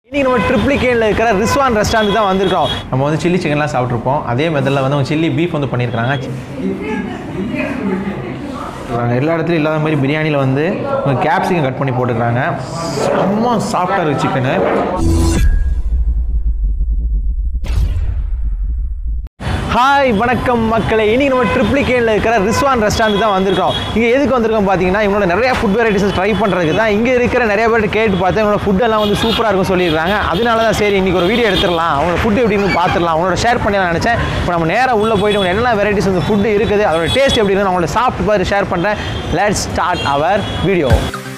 இன்னைக்கு நம்ம ட்ரிப்ளிகேனில் இருக்கிற ரிஸ்வான் ரெஸ்டாரண்ட் தான் வந்திருக்கோம் நம்ம வந்து சில்லி சிக்கன்லாம் சாப்பிட்ருப்போம் அதே மெத்தடில் வந்து அவங்க சில்லி பீஃப் வந்து பண்ணியிருக்காங்க எல்லா இடத்துலையும் இல்லாத மாதிரி பிரியாணியில் வந்து கேப்சிகம் கட் பண்ணி போட்டுக்கிறாங்க செம்ம சாஃப்டாக இருக்குது சிக்கனு ஹாய் வணக்கம் மக்களே இன்னைக்கு நம்ம ட்ரிப்ளிகேனில் இருக்கிற ரிஸ்வான் ரெஸ்டாரண்ட் தான் வந்திருக்கோம் இங்கே எதுக்கு வந்திருக்கோம் பார்த்தீங்கன்னா இவங்களோட நிறைய ஃபுட் வெரைட்டிஸ் ட்ரை பண்ணுறதுக்கு தான் இங்கே இருக்கிற நிறைய பேர் கேட்டு பார்த்து இவங்களோட ஃபுட் எல்லாம் வந்து சூப்பராக இருக்கும் சொல்லியிருக்காங்க அதனால தான் சரி இன்னைக்கு ஒரு வீடியோ எடுத்துடலாம் அவங்களோட ஃபுட் எப்படின்னு பார்த்துடலாம் அவங்களோட ஷேர் பண்ணி நான் நினச்சேன் இப்போ நம்ம நேராக உள்ளே போயிட்டு அவங்க என்னென்ன வெரைட்டிஸ் வந்து ஃபுட் இருக்குது அதோட டேஸ்ட் எப்படி இருக்குன்னு அவங்களோட சாப்பிட்டு பார்த்து ஷேர் பண்ணுறேன் let's start our video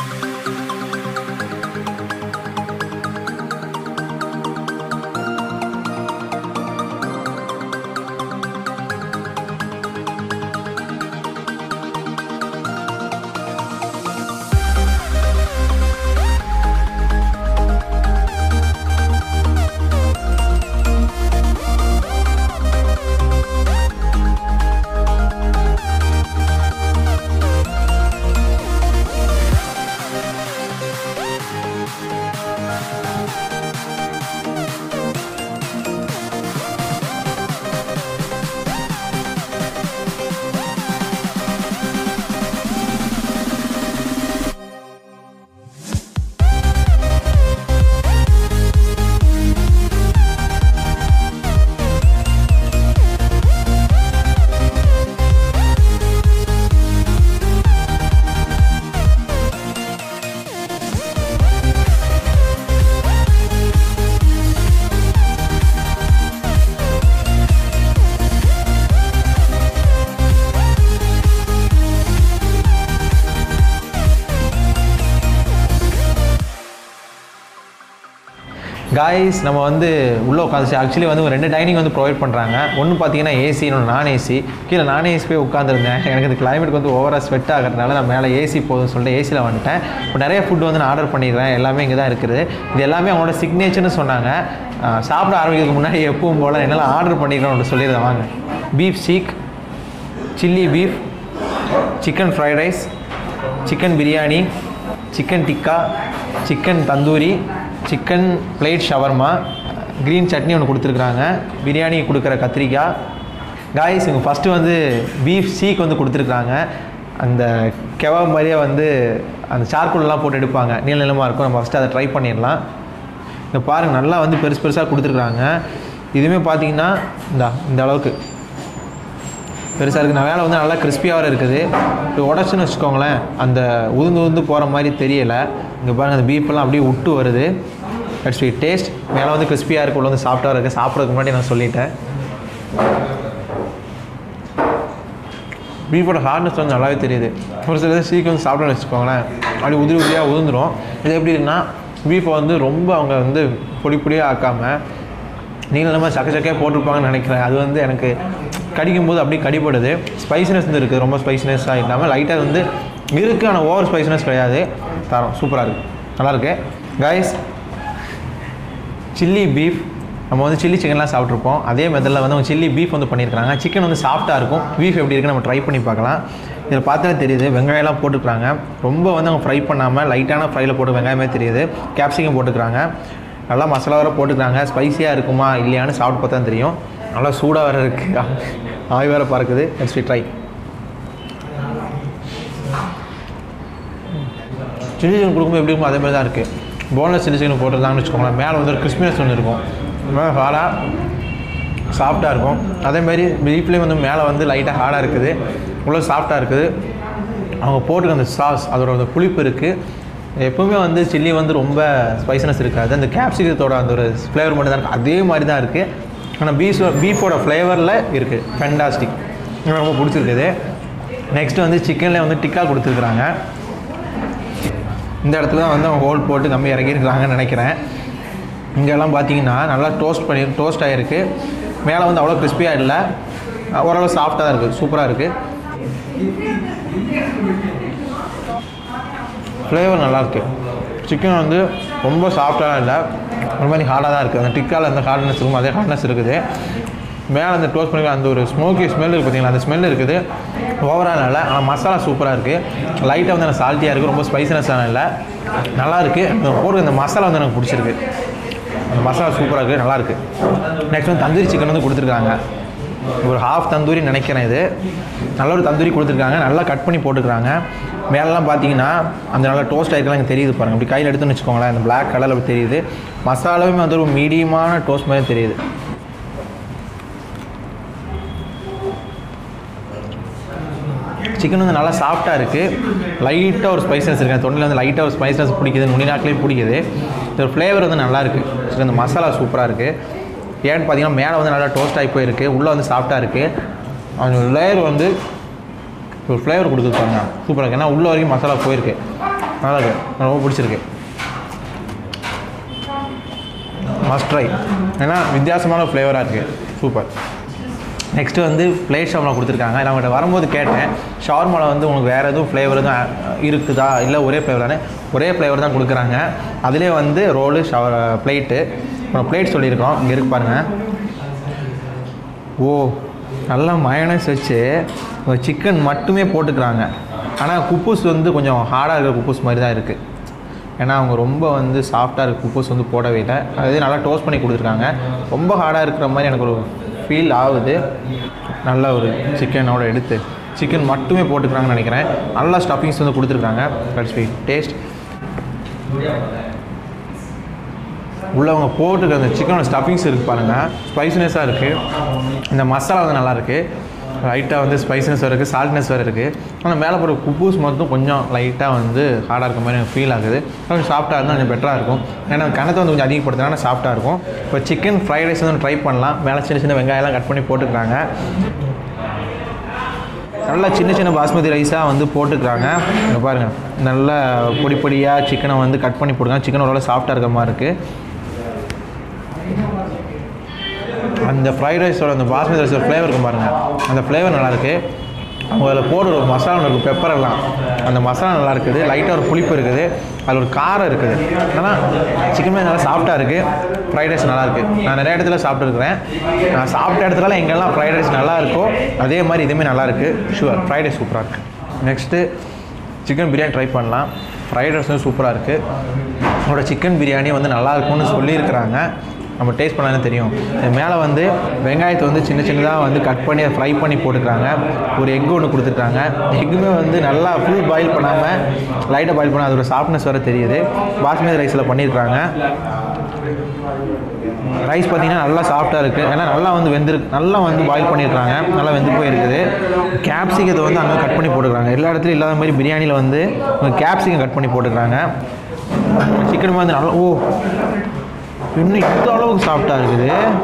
guys நம்ம வந்து உள்ளே உட்காந்துச்சு ஆக்சுவலி வந்து ஒரு ரெண்டு டைனிங் வந்து ப்ரொவைட் பண்ணுறாங்க ஒன்று பார்த்தீங்கன்னா ஏசி இன்னொன்று நான் ஏசி கீழே நான் ஏசி போய் உட்காந்துருந்தேன் எனக்கு இந்த கிளைமேட் வந்து ஓவராக ஸ்வெட் ஆகிறதுனால நான் மேலே ஏசி போதும்னு சொல்லிட்டு ஏசியில் வந்துட்டேன் இப்போ நிறைய ஃபுட் வந்து நான் ஆர்டர் பண்ணிடுறேன் எல்லாமே இங்கே தான் இருக்குது இது எல்லாமே அவங்களோட சிக்னேச்சர்னு சொன்னாங்க ஆஹ் சாப்பிட ஆரம்பிக்கிறதுக்கு முன்னாடி எப்பவும் போல் என்னெல்லாம் ஆர்டர் பண்ணிக்கிறேன் சொல்லிடுறேன் வாங்க பீஃப் சீக் chilli beef chicken fried rice chicken biryani chicken tikka chicken tandoori chicken plate shawarma green chutney ஒன்று கொடுத்துருக்குறாங்க பிரியாணி கொடுக்குற கத்திரிக்காய் காய்ஸ் இவங்க ஃபஸ்ட்டு வந்து பீஃப் சீக் வந்து கொடுத்துருக்குறாங்க அந்த கெவாப் மாதிரியே வந்து அந்த சார்கோல்லாம் போட்டு எடுப்பாங்க நீள நீளமாக இருக்கும் நம்ம ஃபஸ்ட்டு அதை ட்ரை பண்ணிடலாம் இங்கே பாருங்கள் நல்லா வந்து பெருசு பெருசாக கொடுத்துருக்குறாங்க இதுவுமே பார்த்தீங்கன்னா இந்தா இந்த அளவுக்கு பெருசாக இருக்குது நான் வேலை வந்து நல்லா கிறிஸ்பியாக இருக்குது இப்போ உடச்சுன்னு வச்சுக்கோங்களேன் அந்த உதுந்து உதுந்து போகிற மாதிரி தெரியலை இங்கே பாருங்கள் அந்த பீஃபெல்லாம் அப்படியே விட்டு வருது தட்ஸ் ஸ்வீட் டேஸ்ட் மேலே வந்து கிறிஸ்பியாக இருக்கு உள்ள வந்து சாஃப்டாக இருக்குது சாப்பிட்றதுக்கு முன்னாடி நான் சொல்லிட்டேன் பீஃபோட ஹார்ட்னஸ் வந்து நல்லாவே தெரியுது ஒரு சில சீக்கிரம் வந்து சாப்பிடணும்னு வச்சுக்கோங்களேன் அப்படி உதிரி உதிரியாக உதிர்ந்துடும் இது எப்படி இருக்குன்னா பீஃபை வந்து ரொம்ப அவங்க வந்து பொடி பொடியாக ஆக்காமல் நீளமாக சக்க சக்கையாக போட்டிருப்பாங்கன்னு நினைக்கிறேன் அது வந்து எனக்கு கடிக்கும்போது அப்படியே கடிப்படுது ஸ்பைசினஸ் வந்து இருக்குது ரொம்ப ஸ்பைசினஸ்ஸாக இல்லாமல் லைட்டாக வந்து இருக்குது ஆனால் ஓவர் ஸ்பைசினஸ் கிடையாது தரம் சூப்பராக இருக்குது நல்லாயிருக்கு கைஸ் சில்லி பீஃப் நம்ம வந்து சில்லி சிக்கன்லாம் சாப்பிட்ருப்போம் அதே மெத்தடில் வந்து அவங்க சில்லி பீஃப் வந்து பண்ணியிருக்காங்க சிக்கன் வந்து சாஃப்ட்டாக இருக்கும் பீஃப் எப்படி இருக்குன்னு நம்ம ட்ரை பண்ணி பார்க்கலாம் இதில் பார்த்தாலே தெரியுது வெங்காயம்லாம் போட்டுக்கிறாங்க ரொம்ப வந்து அவங்க ஃப்ரை பண்ணாமல் லைட்டான ஃப்ரையில் போட்டு வெங்காயமே தெரியுது கேப்சிகம் போட்டுக்கிறாங்க நல்லா மசாலா வர போட்டுக்கிறாங்க ஸ்பைசியாக இருக்குமா இல்லையான்னு சாப்பிட்டு பார்த்தா தான் தெரியும் நல்லா சூடாக வேறு இருக்குது ஆய் வேறு பறக்குது நெக்ஸ்ட் ட்ரை சில்லி சிக்கன் கொடுக்கும்போது எப்படி இருக்கும் அதே மாதிரி தான் இருக்குது போன்லெஸ் சில்லி சிக்கன் போட்டிருந்தாங்கன்னு வச்சுக்கோங்களேன் மேலே வந்து ஒரு கிறிஸ்பினஸ் ஒன்று இருக்கும் மேலே ஹார்டாக சாஃப்டாக இருக்கும் அதேமாதிரி பீஃப்லேயும் வந்து மேலே வந்து லைட்டாக ஹார்டாக இருக்குது உள்ள சாஃப்டாக இருக்குது அவங்க போட்டுக்க அந்த சாஸ் அதோட அந்த புளிப்பு இருக்குது எப்பவுமே வந்து சில்லி வந்து ரொம்ப ஸ்பைசனஸ் இருக்காது அந்த கேப்சிகத்தோட அந்த ஒரு ஃப்ளேவர் மட்டும் தான் இருக்குது அதே மாதிரி தான் இருக்குது ஆனால் பீஃப் பீஃபோட ஃப்ளேவரில் இருக்குது ஃபென்டாஸ்டிக் எனக்கு ரொம்ப பிடிச்சிருக்குது நெக்ஸ்ட் வந்து சிக்கனில் வந்து டிக்கா கொடுத்துருக்குறாங்க இந்த இடத்துல தான் வந்து அவங்க ஹோல் போட்டு கம்மி இறக்கியிருக்கிறாங்கன்னு நினைக்கிறேன் இங்கெல்லாம் பார்த்தீங்கன்னா நல்லா டோஸ்ட் பண்ணி டோஸ்ட் ஆகிருக்கு மேலே வந்து அவ்வளோ கிறிஸ்பியாக இல்லை ஓரளவு சாஃப்டாக தான் இருக்குது சூப்பராக இருக்குது ஃப்ளேவர் நல்லாயிருக்கு சிக்கன் வந்து ரொம்ப சாஃப்டாக இல்லை ஒரு மாதிரி ஹார்டாக தான் இருக்குது அந்த டிக்காவில் அந்த ஹார்ட்னஸ் இருக்கும் அதே ஹார்ட்னஸ் இருக்குது மேலே அந்த டோஸ்ட் பண்ணி அந்த ஒரு ஸ்மோக்கி ஸ்மெல் இருக்குது பார்த்தீங்களா அந்த ஸ்மெல் இருக்குது ஓவரால் இல்லை ஆனால் மசாலா சூப்பராக இருக்குது லைட்டாக வந்து எனக்கு சால்ட்டியாக இருக்குது ரொம்ப ஸ்பைசினஸான இல்லை நல்லா இருக்குது இந்த போடுற இந்த மசாலா வந்து எனக்கு பிடிச்சிருக்கு அந்த மசாலா சூப்பராக இருக்குது நல்லாயிருக்கு நெக்ஸ்ட் வந்து தந்தூரி சிக்கன் வந்து கொடுத்துருக்காங்க ஒரு ஹாஃப் தந்தூரி நினைக்கிறேன் இது நல்ல ஒரு தந்தூரி கொடுத்துருக்காங்க நல்லா கட் பண்ணி போட்டுக்கிறாங்க மேலெலாம் பார்த்தீங்கன்னா அந்த நல்லா டோஸ்ட் ஆகிருக்கலாம் எனக்கு தெரியுது பாருங்கள் அப்படி கையில் எடுத்துன்னு வச்சுக்கோங்களேன் அந்த பிளாக் கலரில் அப்படி தெரியுது மசாலாவுமே வந்து ஒரு மீடியமான டோஸ்ட் மாதிரி தெரியுது சிக்கன் வந்து நல்லா சாஃப்டாக இருக்குது லைட்டாக ஒரு ஸ்பைசஸ் இருக்குது தொண்டையில் வந்து லைட்டாக ஒரு ஸ்பைசஸ் பிடிக்குது நுனி நாக்கிலையும் பிடிக்குது இந்த ஒரு ஃப்ளேவர் வந்து நல்லா இருக்குது சரி இந்த மசாலா சூப்பராக இருக்குது ஏன்னு பார்த்தீங்கன்னா மேலே வந்து நல்லா டோஸ்ட் ஆகி போயிருக்கு உள்ளே வந்து சாஃப்டாக இருக்குது அந்த லேயர் வந்து ஒரு ஃப்ளேவர் கொடுக்குது பாருங்க சூப்பராக இருக்குது ஏன்னா உள்ள வரைக்கும் மசாலா போயிருக்கு நல்லா இருக்கு எனக்கு ரொம்ப பிடிச்சிருக்கு மஸ்ட் ட்ரை ஏன்னா வித்தியாசமான ஃப்ளேவராக இருக்குது சூப்பர் நெக்ஸ்ட்டு வந்து பிளேட் ஷாப்பில் கொடுத்துருக்காங்க நான் அவங்கள்ட்ட வரும்போது கேட்டேன் ஷவர்மாவில் வந்து உங்களுக்கு வேறு எதுவும் ஃப்ளேவர் எதுவும் அ- இருக்குதா இல்லை ஒரே ஃப்ளேவர் தானே ஒரே ஃப்ளேவர் தான் கொடுக்குறாங்க அதிலே வந்து ரோலு ஷவர் பிளேட்டு அப்புறம் பிளேட் சொல்லியிருக்கோம் இங்கே இருக்கு பாருங்கள் ஓ நல்லா மயனஸ் வச்சு சிக்கன் மட்டுமே போட்டுக்கிறாங்க ஆனால் குப்பூஸ் வந்து கொஞ்சம் ஹார்டாக இருக்கிற குப்பூஸ் மாதிரி தான் இருக்குது ஏன்னா அவங்க ரொம்ப வந்து சாஃப்டாக இருக்க குப்பூஸ் வந்து போடவே இல்லை அதே நல்லா டோஸ்ட் பண்ணி கொடுத்துருக்காங்க ரொம்ப ஹார்டாக இருக்கிற மாதிரி எனக்கு ஒரு ஃபீல் ஆகுது நல்ல ஒரு சிக்கனோட எடுத்து சிக்கன் மட்டுமே போட்டுக்கிறாங்கன்னு நினைக்கிறேன் நல்லா ஸ்டஃபிங்ஸ் வந்து கொடுத்துருக்காங்க கட்சி டேஸ்ட் உள்ளவங்க போட்டுருக்க அந்த சிக்கனோட ஸ்டஃபிங்ஸ் இருக்குது பாருங்கள் ஸ்பைசினஸாக இருக்குது இந்த மசாலா வந்து நல்லா இருக்குது லைட்டாக வந்து ஸ்பைசினஸ் வேறு இருக்குது சால்ட்னஸ் வேறு இருக்குது ஆனால் மேலே போகிற குப்பூஸ் மட்டும் கொஞ்சம் லைட்டாக வந்து ஹார்டாக இருக்க மாதிரி எனக்கு ஃபீல் ஆகுது கொஞ்சம் சாஃப்டாக இருந்தால் கொஞ்சம் பெட்டராக இருக்கும் ஏன்னா கணத்தை வந்து கொஞ்சம் அதிகப்படுத்தினா சாஃப்டாக இருக்கும் இப்போ சிக்கன் ஃப்ரைட் ரைஸ் வந்து ட்ரை பண்ணலாம் மேலே சின்ன சின்ன வெங்காயம்லாம் கட் பண்ணி போட்டுக்கிறாங்க நல்லா சின்ன சின்ன பாஸ்மதி ரைஸாக வந்து போட்டுக்கிறாங்க இங்கே பாருங்கள் நல்லா பொடி பொடியாக சிக்கனை வந்து கட் பண்ணி போட்டுருக்காங்க சிக்கன் ஓரளவு சாஃப்டாக இருக்க மாதிரி இருக்குது அந்த ஃப்ரைட் ரைஸோட அந்த பாஸ்மதி ரைஸோட ஃப்ளேவர் இருக்கும் பாருங்கள் அந்த ஃப்ளேவர் நல்லாயிருக்கு அவங்க அதில் போடுற ஒரு மசாலா இருக்குது பெப்பர் எல்லாம் அந்த மசாலா நல்லா இருக்குது லைட்டாக ஒரு புளிப்பு இருக்குது அதில் ஒரு காரம் இருக்குது ஆனால் சிக்கன் பிரியாணி நல்லா சாஃப்டாக இருக்குது ஃப்ரைட் ரைஸ் நல்லா இருக்குது நான் நிறைய இடத்துல சாப்பிட்டுருக்கிறேன் நான் சாப்பிட்ட இடத்துல எங்கெல்லாம் ஃப்ரைட் ரைஸ் நல்லா இருக்கோ அதே மாதிரி இதுவுமே நல்லா இருக்குது ஷுவர் ஃப்ரைட் ரைஸ் சூப்பராக இருக்குது நெக்ஸ்ட்டு சிக்கன் பிரியாணி ட்ரை பண்ணலாம் ஃப்ரைட் ரைஸ் வந்து சூப்பராக இருக்குது உங்களோட சிக்கன் பிரியாணி வந்து நல்லா இருக்கும்னு சொல்லியிருக்கிறாங்க நம்ம டேஸ்ட் பண்ணாலே தெரியும் இது மேலே வந்து வெங்காயத்தை வந்து சின்ன சின்னதாக வந்து கட் பண்ணி அதை ஃப்ரை பண்ணி போட்டுக்கிறாங்க ஒரு எக் ஒன்று கொடுத்துருக்காங்க எக்குமே வந்து நல்லா ஃபுல் பாயில் பண்ணாமல் லைட்டாக பாயில் பண்ணால் அதோட சாஃப்ட்னஸ் வர தெரியுது பாஸ்மதி ரைஸில் பண்ணியிருக்காங்க ரைஸ் பார்த்தீங்கன்னா நல்லா சாஃப்டாக இருக்குது ஏன்னா நல்லா வந்து வெந்திருக்கு நல்லா வந்து பாயில் பண்ணியிருக்காங்க நல்லா வெந்து போயிருக்குது கேப்சிகத்தை வந்து அங்கே கட் பண்ணி போட்டுக்கிறாங்க எல்லா இடத்துலையும் இல்லாத மாதிரி பிரியாணியில் வந்து கேப்சிகம் கட் பண்ணி போட்டுக்கிறாங்க சிக்கன் வந்து நல்லா ஓ இன்னும் இந்த அளவுக்கு சாஃப்டாக இருக்குது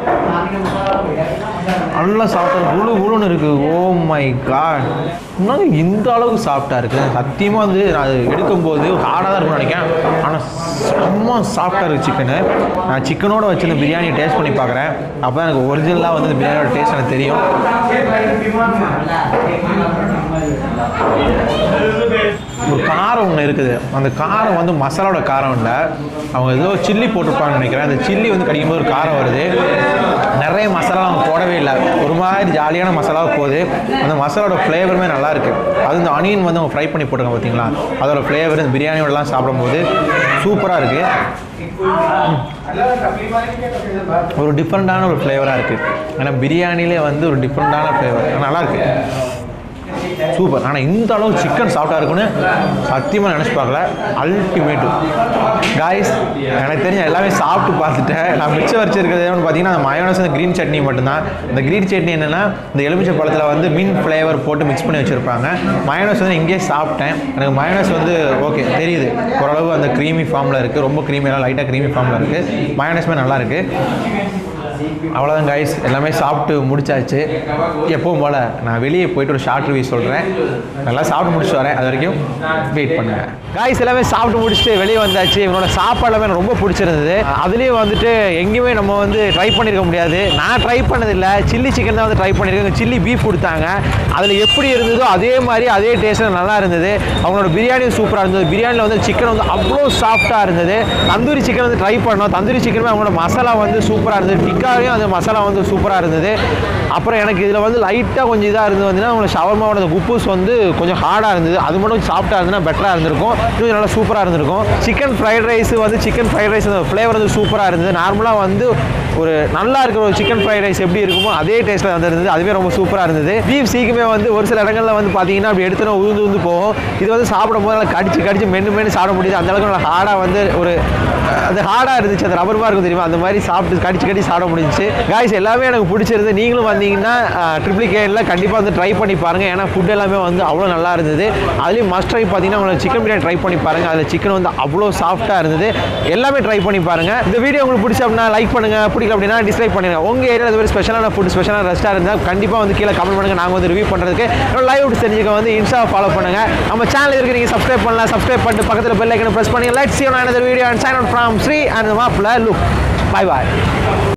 நல்லா சாஃப்டாக குழு குழுன்னு இருக்குது ஓ மை காட் இன்னும் இந்த அளவுக்கு சாஃப்டாக இருக்குது சத்தியமாக வந்து நான் அது எடுக்கும்போது ஹார்டாக தான் இருக்கும்னு நினைக்கிறேன் ஆனால் செம்ம சாஃப்டாக இருக்குது சிக்கனு நான் சிக்கனோட வச்சு இந்த பிரியாணியை டேஸ்ட் பண்ணி பார்க்குறேன் அப்போ தான் எனக்கு ஒரிஜினலாக வந்து இந்த பிரியாணியோட டேஸ்ட் எனக்கு தெரியும் ஒரு காரம் ஒன்று இருக்குது அந்த காரம் வந்து மசாலாவோட காரம் இல்லை அவங்க ஏதோ சில்லி போட்டிருப்பாங்கன்னு நினைக்கிறேன் அந்த சில்லி வந்து கடிக்கும்போது ஒரு காரம் வருது நிறைய மசாலா அவங்க போடவே இல்லை ஒரு மாதிரி ஜாலியான மசாலாவாக போகுது அந்த மசாலாவோட ஃப்ளேவருமே நல்லா இருக்கு அது இந்த அனியன் வந்து அவங்க ஃப்ரை பண்ணி போட்டுருங்க பார்த்தீங்களா அதோட ஃப்ளேவர் இந்த பிரியாணியோடலாம் சாப்பிடும்போது சூப்பராக இருக்குது ஒரு டிஃப்ரெண்ட்டான ஒரு ஃப்ளேவராக இருக்குது ஏன்னா பிரியாணிலே வந்து ஒரு டிஃப்ரெண்ட்டான ஃப்ளேவர் நல்லா இருக்கு சூப்பர் ஆனால் இந்த அளவு சிக்கன் சாஃப்டாக இருக்குன்னு சத்தியமாக நினச்சி பார்க்கல அல்டிமேட்டு காய்ஸ் எனக்கு தெரிஞ்ச எல்லாமே சாப்பிட்டு பார்த்துட்டேன் நான் மிச்சம் வச்சிருக்கிறது என்னன்னு பார்த்தீங்கன்னா அந்த மயோனஸ் அந்த க்ரீன் சட்னி மட்டும்தான் இந்த க்ரீன் சட்னி என்னென்னா இந்த எலுமிச்சை பழத்தில் வந்து மீன் ஃப்ளேவர் போட்டு மிக்ஸ் பண்ணி வச்சுருப்பாங்க மயோனஸ் வந்து இங்கேயே சாப்பிட்டேன் எனக்கு மயோனஸ் வந்து ஓகே தெரியுது ஓரளவு அந்த க்ரீமி ஃபார்மில் இருக்குது ரொம்ப க்ரீமியெல்லாம் லைட்டாக க்ரீமி ஃபார்மில் இருக்குது மயோனஸுமே நல்லா இருக்குது அவ்வளோதான் கைஸ் எல்லாமே சாப்பிட்டு முடிச்சாச்சு எப்பவும் போல் நான் வெளியே போயிட்டு ஒரு ஷார்ட் ரிவ்யூ சொல்கிறேன் நல்லா சாப்பிட்டு முடிச்சுட்டு வரேன் அது வரைக்கும் வெயிட் பண்ணுங்க காய்ஸ் எல்லாமே சாப்பிட்டு முடிச்சுட்டு வெளியே வந்தாச்சு இவனோட சாப்பாடு எல்லாமே எனக்கு ரொம்ப பிடிச்சிருந்தது அதுலேயும் வந்துட்டு எங்கேயுமே நம்ம வந்து ட்ரை பண்ணியிருக்க முடியாது நான் ட்ரை பண்ணதில்லை சில்லி சிக்கன் தான் வந்து ட்ரை பண்ணியிருக்கேன் சில்லி பீஃப் கொடுத்தாங்க அதில் எப்படி இருந்ததோ அதே மாதிரி அதே டேஸ்ட்டில் நல்லா இருந்தது அவங்களோட பிரியாணியும் சூப்பராக இருந்தது பிரியாணியில் வந்து சிக்கன் வந்து அவ்வளோ சாஃப்டாக இருந்தது தந்தூரி சிக்கன் வந்து ட்ரை பண்ணோம் தந்தூரி சிக்கனுமே அவங்களோட மசாலா வந்து சூப்பராக இருந்தது டிக்கா குஸ்காவையும் அந்த மசாலா வந்து சூப்பராக இருந்தது அப்புறம் எனக்கு இதில் வந்து லைட்டாக கொஞ்சம் இதாக இருந்தது வந்துன்னா உங்களுக்கு ஷவர்மாவோட அந்த குப்பூஸ் வந்து கொஞ்சம் ஹார்டாக இருந்தது அது மட்டும் சாஃப்டாக இருந்ததுன்னா பெட்டராக இருந்திருக்கும் இன்னும் நல்லா சூப்பராக இருந்திருக்கும் சிக்கன் ஃப்ரைட் ரைஸ் வந்து சிக்கன் ஃப்ரைட் ரைஸ் அந்த ஃப்ளேவர் வந்து சூப்பராக இருந்தது நார்மலாக வந்து ஒரு நல்லா இருக்கிற ஒரு சிக்கன் ஃப்ரைட் ரைஸ் எப்படி இருக்குமோ அதே டேஸ்ட்டில் வந்து இருந்தது அதுவே ரொம்ப சூப்பராக இருந்தது பீஃப் சீக்குமே வந்து ஒரு சில இடங்களில் வந்து பார்த்தீங்கன்னா அப்படி எடுத்துனா உழுந்து உந்து போகும் இது வந்து சாப்பிடும் போது நல்லா கடிச்சு கடிச்சு மென்று மென்று சாப்பிட முடியுது அந்த அளவுக்கு நல்லா ஹார்டாக வந்து ஒரு அது ஹார்டாக இருந்துச்சு அந்த ரப்பர் இருக்கும் தெரியுமா அந்த மாதிரி சாப்பிட்டு கடிச்சு கடிச்சு சாப்பிட முடிஞ்சுச்சு காய்ஸ் எல்லாமே எனக்கு பிடிச்சிருந்து நீங்களும் வந்தீங்கன்னா ட்ரிபிள் கேனில் கண்டிப்பாக வந்து ட்ரை பண்ணி பாருங்கள் ஏன்னா ஃபுட் எல்லாமே வந்து அவ்வளோ நல்லா இருந்தது அதுலேயும் மஸ்ட் ட்ரை பார்த்தீங்கன்னா உங்களுக்கு சிக்கன் பிரியாணி ட்ரை பண்ணி பாருங்கள் அதில் சிக்கன் வந்து அவ்வளோ சாஃப்ட்டாக இருந்தது எல்லாமே ட்ரை பண்ணி பாருங்கள் இந்த வீடியோ உங்களுக்கு பிடிச்ச அப்படின்னா லைக் பண்ணுங்கள் பிடிக்கல அப்படின்னா டிஸ்லைக் பண்ணுங்க உங்கள் ஏரியாவில் இது மாதிரி ஸ்பெஷலான ஃபுட் ஸ்பெஷலான ரெஸ்டாரண்ட் இருந்தால் கண்டிப்பாக வந்து கீழே கமெண்ட் பண்ணுங்கள் நாங்கள் வந்து ரிவ்யூ பண்ணுறதுக்கு லைவ் தெரிஞ்சுக்க வந்து இன்ஸ்டா ஃபாலோ பண்ணுங்கள் நம்ம சேனல் இருக்கு நீங்கள் சப்ஸ்கிரைப் பண்ணலாம் சப்ஸ்கிரைப் பண்ணிட்டு பக்கத்தில் பெல் ஐக்கனை ப்ரெஸ் பண்ணி light see another video and sign out from Shri and மாப்பிள்ள லுக் பாய் பாய்